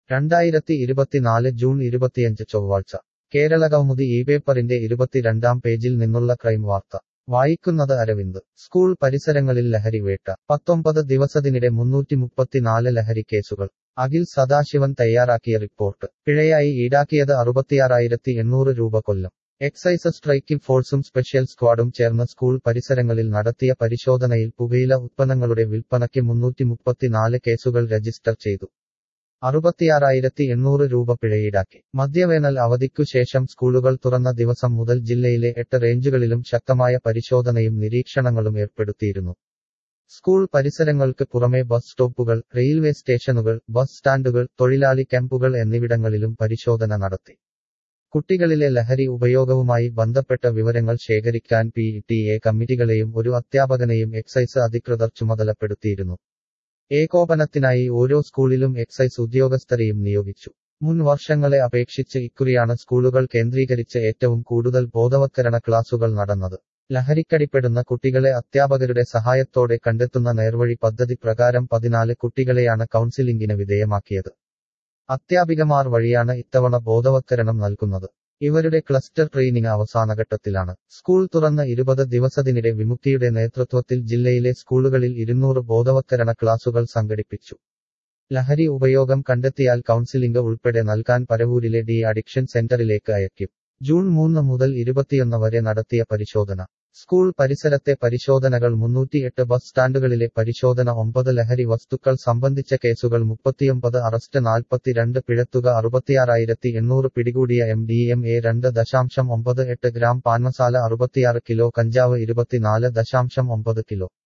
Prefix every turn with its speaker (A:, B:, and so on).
A: രണ്ടായിരത്തി ഇരുപത്തിനാല് ജൂൺ ഇരുപത്തിയഞ്ച് ചൊവ്വാഴ്ച കേരള കൗമുദി ഈ പേപ്പറിന്റെ ഇരുപത്തിരണ്ടാം പേജിൽ നിന്നുള്ള ക്രൈം വാർത്ത വായിക്കുന്നത് അരവിന്ദ് സ്കൂൾ പരിസരങ്ങളിൽ ലഹരി വേട്ട പത്തൊമ്പത് ദിവസത്തിനിടെ മുന്നൂറ്റി മുപ്പത്തിനാല് ലഹരി കേസുകൾ അഖിൽ സദാശിവൻ തയ്യാറാക്കിയ റിപ്പോർട്ട് പിഴയായി ഈടാക്കിയത് അറുപത്തിയാറായിരത്തി എണ്ണൂറ് രൂപ കൊല്ലം എക്സൈസ് സ്ട്രൈക്കിംഗ് ഫോഴ്സും സ്പെഷ്യൽ സ്ക്വാഡും ചേർന്ന് സ്കൂൾ പരിസരങ്ങളിൽ നടത്തിയ പരിശോധനയിൽ പുകയില ഉത്പന്നങ്ങളുടെ വിൽപ്പനയ്ക്ക് മുന്നൂറ്റി മുപ്പത്തിനാല് കേസുകൾ രജിസ്റ്റർ ചെയ്തു അറുപത്തിയാറായിരത്തി എണ്ണൂറ് രൂപ പിഴയീടാക്കി മദ്യവേനൽ അവധിക്കു ശേഷം സ്കൂളുകൾ തുറന്ന ദിവസം മുതൽ ജില്ലയിലെ എട്ട് റേഞ്ചുകളിലും ശക്തമായ പരിശോധനയും നിരീക്ഷണങ്ങളും ഏർപ്പെടുത്തിയിരുന്നു സ്കൂൾ പരിസരങ്ങൾക്ക് പുറമെ ബസ് സ്റ്റോപ്പുകൾ റെയിൽവേ സ്റ്റേഷനുകൾ ബസ് സ്റ്റാൻഡുകൾ തൊഴിലാളി ക്യാമ്പുകൾ എന്നിവിടങ്ങളിലും പരിശോധന നടത്തി കുട്ടികളിലെ ലഹരി ഉപയോഗവുമായി ബന്ധപ്പെട്ട വിവരങ്ങൾ ശേഖരിക്കാൻ പി ടി എ കമ്മിറ്റികളെയും ഒരു അധ്യാപകനെയും എക്സൈസ് അധികൃതർ ചുമതലപ്പെടുത്തിയിരുന്നു ഏകോപനത്തിനായി ഓരോ സ്കൂളിലും എക്സൈസ് ഉദ്യോഗസ്ഥരെയും നിയോഗിച്ചു മുൻ വർഷങ്ങളെ അപേക്ഷിച്ച് ഇക്കുറിയാണ് സ്കൂളുകൾ കേന്ദ്രീകരിച്ച് ഏറ്റവും കൂടുതൽ ബോധവത്കരണ ക്ലാസുകൾ നടന്നത് ലഹരിക്കടിപ്പെടുന്ന കുട്ടികളെ അധ്യാപകരുടെ സഹായത്തോടെ കണ്ടെത്തുന്ന നേർവഴി പദ്ധതി പ്രകാരം പതിനാല് കുട്ടികളെയാണ് കൗൺസിലിംഗിന് വിധേയമാക്കിയത് അധ്യാപികമാർ വഴിയാണ് ഇത്തവണ ബോധവത്കരണം നൽകുന്നത് ഇവരുടെ ക്ലസ്റ്റർ ട്രെയിനിങ് അവസാനഘട്ടത്തിലാണ് സ്കൂൾ തുറന്ന ഇരുപത് ദിവസത്തിനിടെ വിമുക്തിയുടെ നേതൃത്വത്തിൽ ജില്ലയിലെ സ്കൂളുകളിൽ ഇരുന്നൂറ് ബോധവത്കരണ ക്ലാസുകൾ സംഘടിപ്പിച്ചു ലഹരി ഉപയോഗം കണ്ടെത്തിയാൽ കൗൺസിലിംഗ് ഉൾപ്പെടെ നൽകാൻ പരവൂരിലെ ഡി അഡിക്ഷൻ സെന്ററിലേക്ക് അയക്കും ജൂൺ മൂന്ന് മുതൽ ഇരുപത്തിയൊന്ന് വരെ നടത്തിയ പരിശോധന സ്കൂൾ പരിസരത്തെ പരിശോധനകൾ മുന്നൂറ്റിയെട്ട് ബസ് സ്റ്റാൻഡുകളിലെ പരിശോധന ഒമ്പത് ലഹരി വസ്തുക്കൾ സംബന്ധിച്ച കേസുകൾ മുപ്പത്തിയൊമ്പത് അറസ്റ്റ് നാൽപ്പത്തിരണ്ട് പിഴത്തുക അറുപത്തിയാറായിരത്തി എണ്ണൂറ് പിടികൂടിയ എം ഡി എം എ രണ്ട് ദശാംശം ഒമ്പത് എട്ട് ഗ്രാം പാൻമസാല അറുപത്തിയാറ് കിലോ കഞ്ചാവ് ഇരുപത്തിനാല് ദശാംശം ഒമ്പത് കിലോ